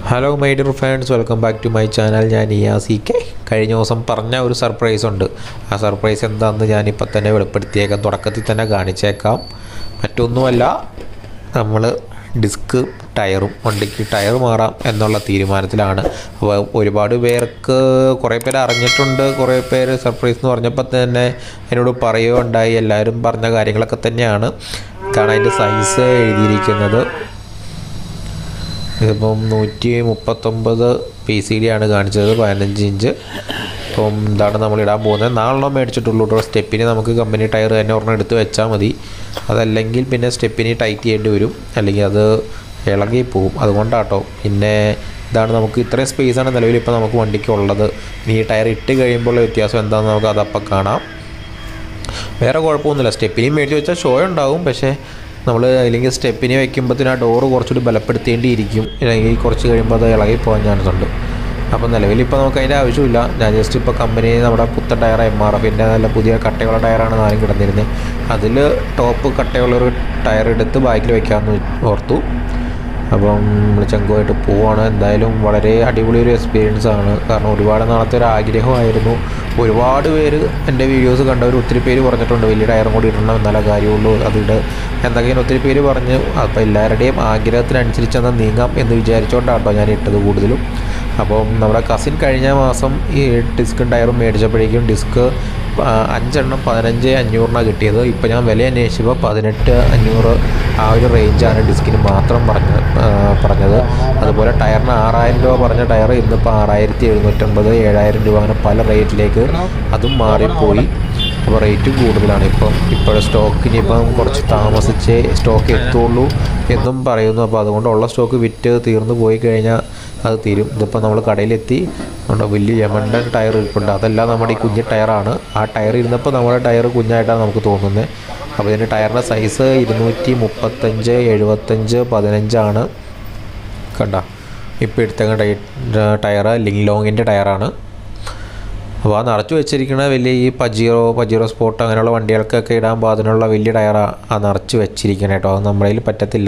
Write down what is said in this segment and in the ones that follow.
Hello my dear friends welcome back to my channel ഞാൻ Iyasi K കഴിഞ്ഞ ദിവസം പറഞ്ഞ ഒരു സർപ്രൈസ് ഉണ്ട് ആ സർപ്രൈസ് എന്താണെന്ന് ഞാനിപ്പോൾ തന്നെ വെളിപ്പെടുത്തിയേക്കാം തുടക്കത്തിൽ തന്നെ കാണിച്ചേക്കാം മറ്റൊന്നുമല്ല നമ്മൾ ഡിസ്ക് ടയറും വണ്ടിക്ക് ടയർ മാറാം എന്നുള്ള തീരുമാനത്തിലാണ് അപ്പോൾ ഒരുപാട് പേർക്ക് കുറേ പേര് അറിഞ്ഞിട്ടുണ്ട് കുറേ പേര് സർപ്രൈസ് എന്ന് പറഞ്ഞപ്പോൾ തന്നെ എന്നോട് പറയുകയുണ്ടായി എല്ലാവരും പറഞ്ഞ കാര്യങ്ങളൊക്കെ തന്നെയാണ് കാരണം അതിൻ്റെ സൈസ് എഴുതിയിരിക്കുന്നത് ഇതിപ്പം നൂറ്റി മുപ്പത്തൊമ്പത് പി സി ഡി ആണ് കാണിച്ചത് പതിനഞ്ച് ഇഞ്ച് അപ്പം ഇതാണ് നമ്മൾ ഇടാൻ പോകുന്നത് നാലെണ്ണം മേടിച്ചിട്ടുള്ളൂ കേട്ടോ സ്റ്റെപ്പിന് നമുക്ക് കമ്പനി ടയർ തന്നെ ഒരെണ്ണം എടുത്ത് വെച്ചാൽ മതി അതല്ലെങ്കിൽ പിന്നെ സ്റ്റെപ്പിന് ടൈറ്റ് ചെയ്യേണ്ടി വരും അല്ലെങ്കിൽ അത് ഇളകി പോകും അതുകൊണ്ടാട്ടോ പിന്നെ ഇതാണ് നമുക്ക് ഇത്രയും സ്പേസാണ് നിലവിൽ ഇപ്പോൾ നമുക്ക് വണ്ടിക്ക് ഉള്ളത് ഇനി ഈ ടയർ ഇട്ട് കഴിയുമ്പോൾ വ്യത്യാസം എന്താണെന്ന് നമുക്ക് അതപ്പം കാണാം വേറെ കുഴപ്പമൊന്നുമില്ല സ്റ്റെപ്പിനെയും മേടിച്ച് വെച്ചാൽ ഷോ ഉണ്ടാവും പക്ഷേ നമ്മൾ അല്ലെങ്കിൽ സ്റ്റെപ്പിനെ വെക്കുമ്പോഴത്തേന് ആ ഡോറ് കുറച്ചുകൂടി ബലപ്പെടുത്തേണ്ടിയിരിക്കും അല്ലെങ്കിൽ കുറച്ച് കഴിയുമ്പോൾ അത് ഇളകി പോകാൻ ചാൻസ് ഉണ്ട് അപ്പോൾ നിലവിൽ ഇപ്പോൾ നമുക്ക് അതിൻ്റെ ആവശ്യമില്ല ഞാൻ ജസ്റ്റ് ഇപ്പോൾ കമ്പനി നമ്മുടെ പുത്തൻ ടയർ എം ആർ എഫിൻ്റെ നല്ല പുതിയ കട്ടയുള്ള ടയറാണ് നാലും കിടന്നിരുന്നത് അതിൽ ടോപ്പ് കട്ടയുള്ളൊരു ടയർ എടുത്ത് ബാക്കിൽ വെക്കാമെന്ന് ഓർത്തു അപ്പം നമ്മൾ ചങ്കുമായിട്ട് പോവാണ് എന്തായാലും വളരെ അടിപൊളി ഒരു എക്സ്പീരിയൻസ് ആണ് കാരണം ഒരുപാട് നാളത്തെ ഒരു ആഗ്രഹമായിരുന്നു ഒരുപാട് പേര് എൻ്റെ വീഡിയോസ് കണ്ടവർ ഒത്തിരി പേര് പറഞ്ഞിട്ടുണ്ട് വലിയ ടയറും കൂടി ഇടണം എന്നാലേ കാര്യമുള്ളൂ അതിട് എന്നൊക്കെ ഇങ്ങനെ ഒത്തിരി പേര് പറഞ്ഞ് അപ്പോൾ എല്ലാവരുടെയും ആഗ്രഹത്തിനനുസരിച്ച് എന്നാൽ നീങ്ങാം എന്ന് വിചാരിച്ചുകൊണ്ടാണ് കേട്ടോ ഞാൻ ഇട്ടത് കൂടുതലും അപ്പം നമ്മുടെ കസിൻ കഴിഞ്ഞ മാസം ഈ ഡിസ്കും ടയറും മേടിച്ചപ്പോഴേക്കും ഡിസ്ക് അഞ്ചെണ്ണം പതിനഞ്ച് അഞ്ഞൂറിനാണ് കിട്ടിയത് ഇപ്പോൾ ഞാൻ വില അന്വേഷിച്ചപ്പോൾ പതിനെട്ട് അഞ്ഞൂറ് ആ ഒരു റേഞ്ചാണ് ഡിസ്കിന് മാത്രം പറഞ്ഞ പറഞ്ഞത് അതുപോലെ ടയറിന് ആറായിരം രൂപ പറഞ്ഞ ടയർ ഇന്നിപ്പോൾ ആറായിരത്തി എഴുന്നൂറ്റമ്പത് ഏഴായിരം രൂപ അങ്ങനെ പല റേറ്റിലേക്ക് അതും മാറിപ്പോയി അപ്പോൾ റേറ്റ് കൂടുതലാണ് ഇപ്പം ഇപ്പോൾ സ്റ്റോക്ക് ഇനിയിപ്പം കുറച്ച് താമസിച്ചേ സ്റ്റോക്ക് എത്തുള്ളൂ എന്നും പറയുന്നു അപ്പോൾ അതുകൊണ്ടുള്ള സ്റ്റോക്ക് വിറ്റ് തീർന്നു പോയി കഴിഞ്ഞാൽ അത് തീരും ഇതിപ്പോൾ നമ്മൾ കടയിലെത്തി നമ്മുടെ വലിയ യമണ്ടൻ ടയർ ഇരിപ്പുണ്ട് അതല്ല നമ്മുടെ ഈ കുഞ്ഞ് ടയറാണ് ആ ടയർ ഇരുന്നപ്പോൾ നമ്മുടെ ടയർ കുഞ്ഞായിട്ടാണ് നമുക്ക് തോന്നുന്നത് അപ്പോൾ ഇതിൻ്റെ ടയറിൻ്റെ സൈസ് ഇരുന്നൂറ്റി മുപ്പത്തഞ്ച് എഴുപത്തഞ്ച് പതിനഞ്ചാണ് കണ്ട ഇപ്പോൾ എടുത്തേക്കുന്ന ടയർ ലിങ് ലോങ്ങിൻ്റെ ടയറാണ് അപ്പോൾ ആ നിറച്ച് വെച്ചിരിക്കുന്ന വലിയ ഈ പജീറോ പജീറോ സ്പോട്ട് അങ്ങനെയുള്ള വണ്ടികൾക്കൊക്കെ ഇടാൻ പാകത്തിനുള്ള വലിയ ടയറാണ് ആ നിറച്ച് വെച്ചിരിക്കുന്നത് കേട്ടോ അത് നമ്മുടെ കയ്യിൽ പറ്റത്തില്ല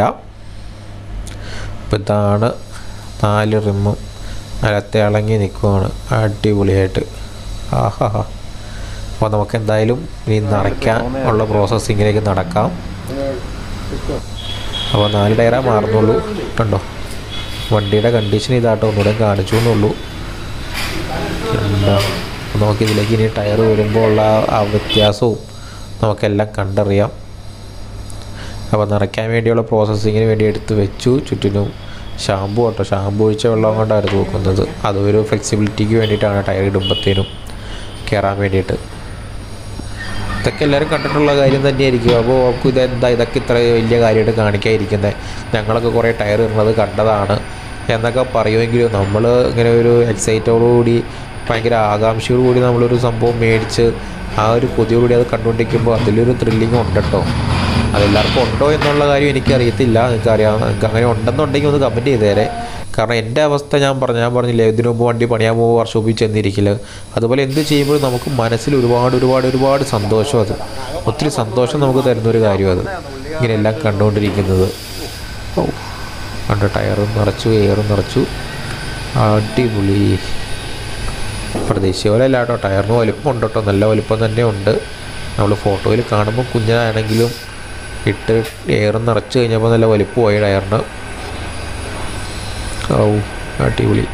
അപ്പോൾ ഇതാണ് നാല് റിമ്മും നിലത്തെ ഇളങ്ങി നിൽക്കുവാണ് അടിപൊളിയായിട്ട് ആഹാ അപ്പോൾ നമുക്ക് എന്തായാലും ഇനി നിറയ്ക്കാൻ ഉള്ള പ്രോസസ്സിങ്ങിലേക്ക് നടക്കാം അപ്പോൾ നാല് ടയറാ മാറുന്നുള്ളൂ കണ്ടോ വണ്ടിയുടെ കണ്ടീഷൻ ഇതാട്ടോ ഒന്നുകൂടെ കാണിച്ചു എന്നുള്ളൂ എന്താ നമുക്ക് ഇതിലേക്ക് ഇനി ടയർ വരുമ്പോൾ ഉള്ള ആ വ്യത്യാസവും നമുക്കെല്ലാം കണ്ടറിയാം അപ്പോൾ നിറയ്ക്കാൻ വേണ്ടിയുള്ള പ്രോസസ്സിങ്ങിന് വേണ്ടി എടുത്ത് വെച്ചു ചുറ്റിനും ഷാമ്പു കേട്ടോ ഷാമ്പു ഒഴിച്ച വെള്ളം കൊണ്ടായിരുന്നു നോക്കുന്നത് അതൊരു ഫ്ലെക്സിബിലിറ്റിക്ക് വേണ്ടിയിട്ടാണ് ടയർ ഇടുമ്പോഴത്തേനും കയറാൻ വേണ്ടിയിട്ട് ഇതൊക്കെ എല്ലാവരും കണ്ടിട്ടുള്ള കാര്യം തന്നെയായിരിക്കും അപ്പോൾ നമുക്ക് ഇതെന്താ ഇതൊക്കെ ഇത്ര വലിയ കാര്യമായിട്ട് കാണിക്കാതിരിക്കുന്നത് ഞങ്ങളൊക്കെ കുറേ ടയർ ഇടുന്നത് കണ്ടതാണ് എന്നൊക്കെ പറയുമെങ്കിലും നമ്മൾ ഇങ്ങനെ ഒരു എക്സൈറ്റോടുകൂടി ഭയങ്കര ആകാംക്ഷയോടുകൂടി നമ്മളൊരു സംഭവം മേടിച്ച് ആ ഒരു കൊതിയോടുകൂടി അത് കണ്ടുകൊണ്ടിരിക്കുമ്പോൾ അതിലൊരു ത്രില്ലിങ് ഉണ്ട് കേട്ടോ അതെല്ലാവർക്കും ഉണ്ടോ എന്നുള്ള കാര്യം എനിക്കറിയത്തില്ല നിങ്ങൾക്കറിയാം നിങ്ങൾക്ക് അങ്ങനെ ഉണ്ടെന്നുണ്ടെങ്കിൽ ഒന്ന് കമൻറ്റ് ചെയ്തേരെ കാരണം എൻ്റെ അവസ്ഥ ഞാൻ പറഞ്ഞു ഞാൻ പറഞ്ഞില്ലേ ഇതിനു മുമ്പ് വണ്ടി പണിയാൻ പോകുമ്പോൾ വർക്ക്ഷോപ്പിൽ ചെന്നിരിക്കില്ല അതുപോലെ എന്ത് ചെയ്യുമ്പോഴും നമുക്ക് മനസ്സിൽ ഒരുപാട് ഒരുപാട് ഒരുപാട് സന്തോഷം അത് ഒത്തിരി സന്തോഷം നമുക്ക് തരുന്നൊരു കാര്യം അത് ഇങ്ങനെയെല്ലാം കണ്ടുകൊണ്ടിരിക്കുന്നത് ഓ കണ്ട ടയറും നിറച്ചു എയറും നിറച്ചു അടിപൊളി പ്രതീക്ഷിച്ച പോലെ അല്ല കേട്ടോ ടയറിന് വലിപ്പം ഉണ്ട് കേട്ടോ നല്ല വലിപ്പം തന്നെ ഉണ്ട് നമ്മൾ ഫോട്ടോയിൽ കാണുമ്പോൾ കുഞ്ഞനാണെങ്കിലും ഇട്ട് എയർ നിറച്ച് കഴിഞ്ഞപ്പോൾ നല്ല വലിപ്പമായി ടയറിന് ഔ അടിപൊളി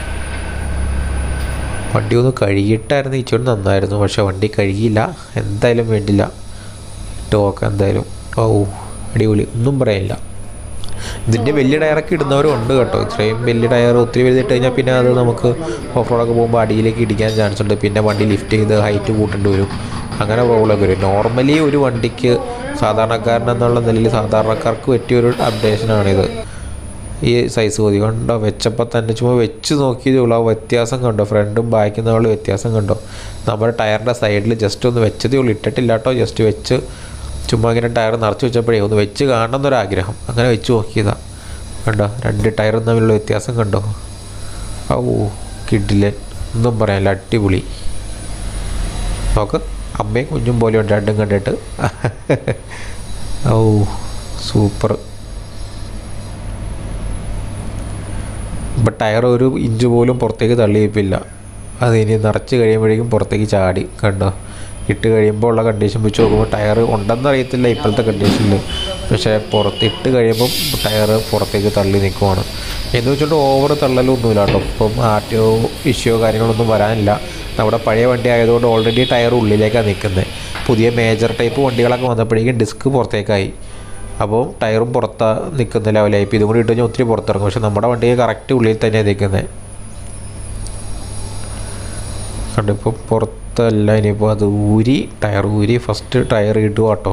വണ്ടി ഒന്ന് കഴുകിയിട്ടായിരുന്നു ഇച്ചിരി നന്നായിരുന്നു പക്ഷെ വണ്ടി കഴുകിയില്ല എന്തായാലും വേണ്ടില്ല ഇട്ട് നോക്കാം എന്തായാലും ഔ അടിപൊളി ഒന്നും പറയാനില്ല ഇതിൻ്റെ വലിയ ടയറൊക്കെ ഇടുന്നവരും ഉണ്ട് കേട്ടോ ഇത്രയും വലിയ ടയർ ഒത്തിരി വലുതിട്ട് കഴിഞ്ഞാൽ പിന്നെ അത് നമുക്ക് ഓഫ് റോഡൊക്കെ പോകുമ്പോൾ അടിയിലേക്ക് ഇടിക്കാൻ ചാൻസ് ഉണ്ട് പിന്നെ വണ്ടി ലിഫ്റ്റ് ചെയ്ത് ഹൈറ്റ് കൂട്ടേണ്ടി വരും അങ്ങനെ പ്രോബ്ലം വരും നോർമലി ഒരു വണ്ടിക്ക് സാധാരണക്കാരൻ എന്നുള്ള നിലയിൽ സാധാരണക്കാർക്ക് പറ്റിയൊരു അപ്ഡേഷനാണിത് ഈ സൈസ് മതി കണ്ടോ വെച്ചപ്പോൾ തന്നെ ചുമ്മാ വെച്ച് നോക്കിയതേ ഉള്ളൂ ആ വ്യത്യാസം കണ്ടോ ഫ്രണ്ടും ബാക്കിൽ നിന്നുള്ള വ്യത്യാസം കണ്ടോ നമ്മുടെ ടയറിൻ്റെ സൈഡിൽ ജസ്റ്റ് ഒന്ന് വെച്ചതേ ഉള്ളൂ ഇട്ടിട്ടില്ല കേട്ടോ ജസ്റ്റ് വെച്ച് ചുമ്മാ ഇങ്ങനെ ടയർ നിറച്ച് വെച്ചപ്പോഴേ ഒന്ന് വെച്ച് കാണണം എന്നൊരാഗ്രഹം അങ്ങനെ വെച്ച് നോക്കിയതാ കണ്ടോ രണ്ട് ടയറും തമ്മിലുള്ള വ്യത്യാസം കണ്ടോ ഓ കിഡിലൻ ഒന്നും പറയാനില്ല അടിപൊളി നോക്ക് അമ്മയും കുഞ്ഞും പോലെ ഉണ്ട് രണ്ടും കണ്ടിട്ട് ഓ സൂപ്പർ ഇപ്പം ടയർ ഒരു ഇഞ്ച് പോലും പുറത്തേക്ക് തള്ളിയിപ്പില്ല അത് ഇനി നിറച്ച് കഴിയുമ്പോഴേക്കും പുറത്തേക്ക് ചാടി കണ്ടോ ഇട്ട് കഴിയുമ്പോൾ ഉള്ള കണ്ടീഷൻ വെച്ച് നോക്കുമ്പോൾ ടയർ ഉണ്ടെന്ന് അറിയത്തില്ല ഇപ്പോഴത്തെ കണ്ടീഷനിൽ പക്ഷേ പുറത്ത് ഇട്ട് കഴിയുമ്പം ടയർ പുറത്തേക്ക് തള്ളി നിൽക്കുവാണ് എന്ന് വെച്ചിട്ട് ഓവർ തള്ളലൊന്നുമില്ല കേട്ടോ ഇപ്പം ആർട്ടിയോ ഇഷ്യോ കാര്യങ്ങളൊന്നും വരാനില്ല നമ്മുടെ പഴയ വണ്ടി ആയതുകൊണ്ട് ഓൾറെഡി ടയർ ഉള്ളിലേക്കാണ് നിൽക്കുന്നത് പുതിയ മേജർ ടൈപ്പ് വണ്ടികളൊക്കെ വന്നപ്പോഴേക്കും ഡിസ്ക് പുറത്തേക്കായി അപ്പോൾ ടയറും പുറത്താ നിൽക്കുന്ന ലെവലായി ഇപ്പോൾ ഇതും കൂടി ഇട്ട് കഴിഞ്ഞാൽ ഒത്തിരി പുറത്തിറങ്ങും പക്ഷെ നമ്മുടെ വണ്ടി കറക്റ്റ് ഉള്ളിൽ തന്നെയാണ് നിൽക്കുന്നത് കണ്ടു ഇപ്പോൾ പുറത്തല്ല ഇനിയിപ്പോൾ അത് ഊരി ടയർ ഊരി ഫസ്റ്റ് ടയർ ഇടുക കേട്ടോ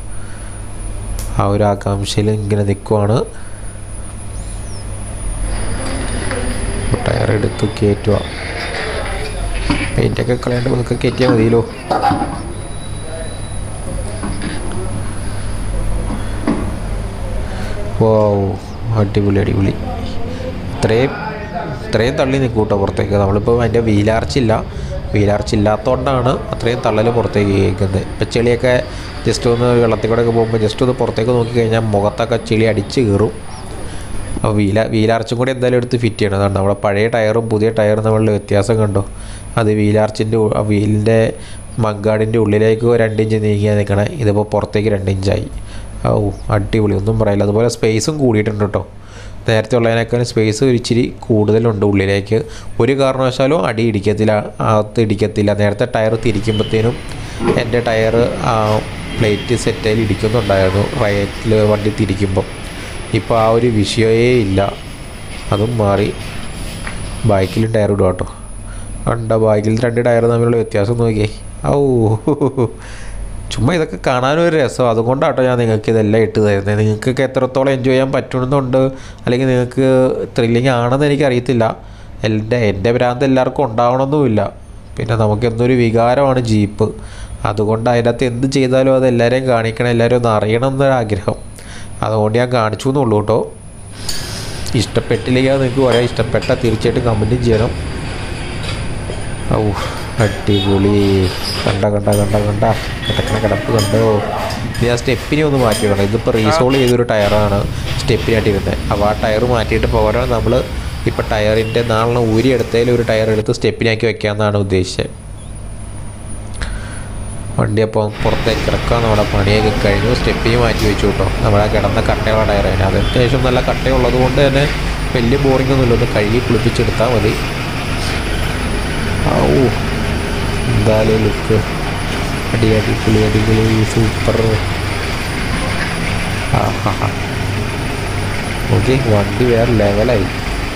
ആ ഒരു ആകാംക്ഷയിൽ ഇങ്ങനെ നിൽക്കുവാണ് ടയർ എടുത്ത് കയറ്റുക പെയിൻ്റൊക്കെ കളയേണ്ട നമുക്ക് കയറ്റിയാൽ മതിയല്ലോ ഓ അടിപൊളി അടിപൊളി ഇത്രയും ഇത്രയും തള്ളി നിൽക്കും കേട്ടോ പുറത്തേക്ക് നമ്മളിപ്പോൾ അതിൻ്റെ വീലാർച്ചില്ല വീലാർച്ചില്ലാത്തതുകൊണ്ടാണ് അത്രയും തള്ളൽ പുറത്തേക്ക് കേൾക്കുന്നത് ഇപ്പം ചെളിയൊക്കെ ജസ്റ്റ് ഒന്ന് വെള്ളത്തിൽ കൂടെ ഒക്കെ പോകുമ്പോൾ ജസ്റ്റ് ഒന്ന് പുറത്തേക്ക് നോക്കിക്കഴിഞ്ഞാൽ മുഖത്തൊക്കെ ചെളി അടിച്ച് കയറും അപ്പോൾ വീല വീലാർച്ചും കൂടി എന്തായാലും എടുത്ത് ഫിറ്റ് ചെയ്യണം അതാണ് നമ്മുടെ പഴയ ടയറും പുതിയ ടയറും തമ്മിലുള്ള വ്യത്യാസം കണ്ടോ അത് വീലാർച്ചിൻ്റെ ആ വീലിൻ്റെ മഗ്ഗാടിൻ്റെ ഉള്ളിലേക്ക് രണ്ട് ഇഞ്ച് നീങ്ങിയാൽ നിൽക്കണേ ഇതിപ്പോൾ പുറത്തേക്ക് രണ്ട് ഇഞ്ചായി ഓ അടിപൊളി ഒന്നും പറയില്ല അതുപോലെ സ്പേസും കൂടിയിട്ടുണ്ട് കേട്ടോ നേരത്തെ ഉള്ളതിനേക്കാൾ സ്പേസ് ഒരു ഇച്ചിരി കൂടുതലുണ്ട് ഉള്ളിലേക്ക് ഒരു കാരണവശാലും അടി ഇടിക്കത്തില്ല അകത്ത് ഇടിക്കത്തില്ല നേരത്തെ ടയർ തിരിക്കുമ്പോഴത്തേനും എൻ്റെ ടയർ പ്ലേറ്റ് സെറ്റയിൽ ഇടിക്കുന്നുണ്ടായിരുന്നു റൈറ്റിൽ വണ്ടി തിരിക്കുമ്പോൾ ഇപ്പോൾ ആ ഒരു വിഷയമേ ഇല്ല അതും മാറി ബൈക്കിലും ടയർ ഇടുക കേട്ടോ കണ്ട ബൈക്കിൽ രണ്ട് ടയർ തമ്മിലുള്ള വ്യത്യാസം നോക്കിയേ ഔ ചുമ്മാ ഇതൊക്കെ കാണാനും ഒരു രസം അതുകൊണ്ടാട്ടോ ഞാൻ നിങ്ങൾക്ക് ഇതെല്ലാം ഇട്ട് തരുന്നത് നിങ്ങൾക്കൊക്കെ എത്രത്തോളം എൻജോയ് ചെയ്യാൻ പറ്റുന്നുണ്ട് അല്ലെങ്കിൽ നിങ്ങൾക്ക് ത്രില്ലിങ് ആണെന്ന് എനിക്കറിയത്തില്ല എൻ്റെ എൻ്റെ ഭ്രാന്ത് എല്ലാവർക്കും ഉണ്ടാവണമെന്നുമില്ല പിന്നെ നമുക്ക് എന്തൊരു വികാരമാണ് ജീപ്പ് അതുകൊണ്ട് അതിനകത്ത് എന്ത് ചെയ്താലും അത് എല്ലാവരെയും കാണിക്കണം എല്ലാവരും ഒന്ന് അറിയണം എന്നൊരാഗ്രഹം അതുകൊണ്ട് ഞാൻ കാണിച്ചു എന്നുള്ളൂ കേട്ടോ ഇഷ്ടപ്പെട്ടില്ലെങ്കിൽ നിങ്ങൾക്ക് കുറേ ഇഷ്ടപ്പെട്ട തീർച്ചയായിട്ടും കമൻറ്റും ചെയ്യണം ഔ അടിപൊളി കണ്ട കണ്ട കണ്ട കണ്ട കിടക്കണ കിടപ്പ് കണ്ടോ ഇത് ആ സ്റ്റെപ്പിനെ ഒന്ന് മാറ്റി വേണം ഇതിപ്പോൾ റീസോൾ ചെയ്തൊരു ടയറാണ് സ്റ്റെപ്പിനായിട്ടിരുന്നത് അപ്പോൾ ആ ടയർ മാറ്റിയിട്ട് പകരം നമ്മൾ ഇപ്പോൾ ടയറിൻ്റെ നാളെ ഊരിയെടുത്തതിൽ ഒരു ടയർ എടുത്ത് സ്റ്റെപ്പിനാക്കി വെക്കാമെന്നാണ് ഉദ്ദേശിച്ചത് വണ്ടി അപ്പോൾ പുറത്തേക്ക് കിടക്കാൻ നമ്മുടെ പണിയൊക്കെ കഴിഞ്ഞു സ്റ്റെപ്പിന് മാറ്റി വെച്ചു കേട്ടോ നമ്മുടെ കിടന്ന കട്ടയുള്ള ടയർ അതിന് അത് അത്യാവശ്യം നല്ല കട്ടയുള്ളത് കൊണ്ട് തന്നെ വലിയ ബോറിംഗ് ഒന്നുമില്ല ഒന്ന് കഴുകി കുളിപ്പിച്ചെടുത്താൽ മതി ഔ എന്തായാലും ലുക്ക് അടി അടിപൊളി അടിപൊളി സൂപ്പർ ആ ഹാ ഹാ ഓക്കെ വണ്ടി വേറെ ലെവലായി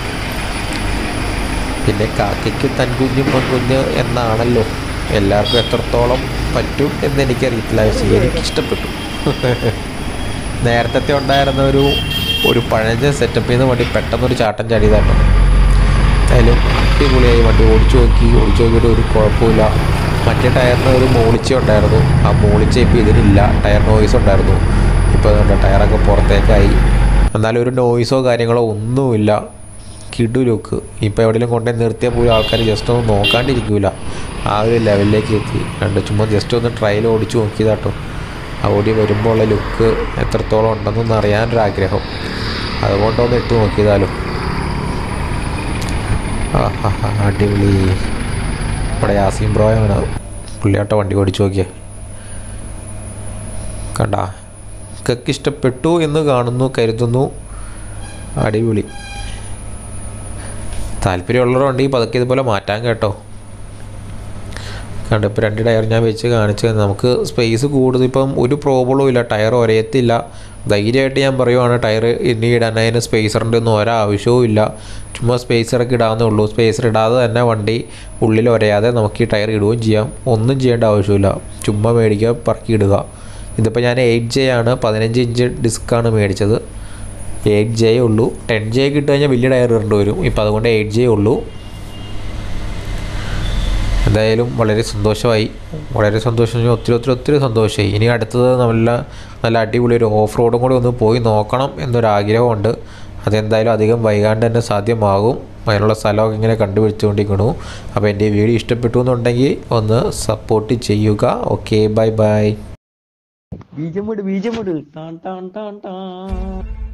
പിന്നെ കാക്കയ്ക്ക് തൻകുഞ്ഞും പൊൻകുഞ്ഞ് എന്നാണല്ലോ എല്ലാവർക്കും എത്രത്തോളം പറ്റും എന്ന് എനിക്കറിയത്തില്ല പക്ഷേ എനിക്കിഷ്ടപ്പെട്ടു നേരത്തെ ഉണ്ടായിരുന്ന ഒരു ഒരു പഴഞ്ച സെറ്റപ്പിൽ നിന്ന് വണ്ടി പെട്ടെന്നൊരു ചാട്ടം ചാടിയതാണ് എന്തായാലും അടിപൊളിയായി വണ്ടി ഓടിച്ചു നോക്കി ഓടിച്ചു നോക്കിയിട്ട് ഒരു കുഴപ്പമില്ല മറ്റേ ടയറിന് ഒരു മൂളിച്ച ഉണ്ടായിരുന്നു ആ മൂളിച്ച ഇപ്പോൾ ഇതിനില്ല ടയർ നോയ്സ് ഉണ്ടായിരുന്നു ഇപ്പോൾ അതുകൊണ്ട് ടയറൊക്കെ പുറത്തേക്കായി എന്നാലും ഒരു നോയ്സോ കാര്യങ്ങളോ ഒന്നുമില്ല കിടു ലുക്ക് ഇപ്പോൾ എവിടെയെങ്കിലും കൊണ്ടുപോയി നിർത്തിയാൽ പോലും ആൾക്കാർ ജസ്റ്റ് ഒന്ന് നോക്കാണ്ടിരിക്കില്ല ആ ഒരു ലെവലിലേക്ക് എത്തി രണ്ട് ചുമ്മാ ജസ്റ്റ് ഒന്ന് ട്രയൽ ഓടിച്ചു നോക്കിയതാട്ടോ ആ ഓടി വരുമ്പോൾ ഉള്ള ലുക്ക് എത്രത്തോളം ഉണ്ടെന്നൊന്ന് അറിയാനൊരാഗ്രഹം അതുകൊണ്ടൊന്ന് ഇട്ട് നോക്കിയതാലോ ആ ഹാ ഹാ അടിപൊളി ഇവിടെ യാസീം ബ്രോയാണ് പുള്ളിയാട്ട വണ്ടി ഓടിച്ചു നോക്കിയേ കണ്ട കക്ക് ഇഷ്ടപ്പെട്ടു എന്ന് കാണുന്നു കരുതുന്നു അടിപൊളി താല്പര്യമുള്ളവരുണ്ടെങ്കിൽ പതുക്കെ ഇതുപോലെ മാറ്റാൻ കേട്ടോ കണ്ട് ഇപ്പോൾ രണ്ട് ടയർ ഞാൻ വെച്ച് കാണിച്ചു തന്നു. നമുക്ക് സ്പേസ് കൂടുതൽ ഇപ്പം ഒരു പ്രോബ്ലവും ഇല്ല ടയർ ഒരയത്തില്ല ധൈര്യമായിട്ട് ഞാൻ പറയുവാണ് ടയർ ഇനി ഇടാൻ അതിന് സ്പേസറിൻ്റെ ഒന്നും ഒരാവശ്യവും ഇല്ല ചുമ്മാ സ്പേസറൊക്കെ ഇടാവുന്നേ ഉള്ളൂ സ്പേസർ ഇടാതെ തന്നെ വണ്ടി ഉള്ളിൽ ഒരയാതെ നമുക്ക് ഈ ടയർ ഇടുകയും ചെയ്യാം ഒന്നും ചെയ്യേണ്ട ആവശ്യമില്ല ചുമ്മാ മേടിക്കുക പറക്കി ഇടുക ഇതിപ്പോൾ ഞാൻ എയ്റ്റ് ജെ ആണ് പതിനഞ്ച് ഇഞ്ച് ഡിസ്ക്കാണ് മേടിച്ചത് എയ്റ്റ് ജെ ഉള്ളൂ ടെൻ ജെ ഒക്കെ ഇട്ട് കഴിഞ്ഞാൽ വലിയ ടയർ ഇടേണ്ടി വരും ഇപ്പോൾ അതുകൊണ്ട് എയ്റ്റ് ജെ ഉള്ളൂ എന്തായാലും വളരെ സന്തോഷമായി വളരെ സന്തോഷം എന്ന് പറഞ്ഞാൽ ഒത്തിരി ഒത്തിരി ഒത്തിരി സന്തോഷമായി ഇനി അടുത്തത് നല്ല നല്ല അടിപൊളി ഒരു ഓഫ് റോഡും കൂടി ഒന്ന് പോയി നോക്കണം എന്നൊരാഗ്രഹമുണ്ട് അതെന്തായാലും അധികം വൈകാണ്ട് തന്നെ സാധ്യമാകും അതിനുള്ള സ്ഥലമൊക്കെ ഇങ്ങനെ കണ്ടുപിടിച്ചുകൊണ്ടിരിക്കണു അപ്പോൾ എൻ്റെ ഈ വീഡിയോ ഇഷ്ടപ്പെട്ടു എന്നുണ്ടെങ്കിൽ ഒന്ന് സപ്പോർട്ട് ചെയ്യുക ഓക്കെ ബൈ ബൈ ബീജം വിട് ബീജം വിട് ടാൻ ടാൻ ടാൻ ടാൻ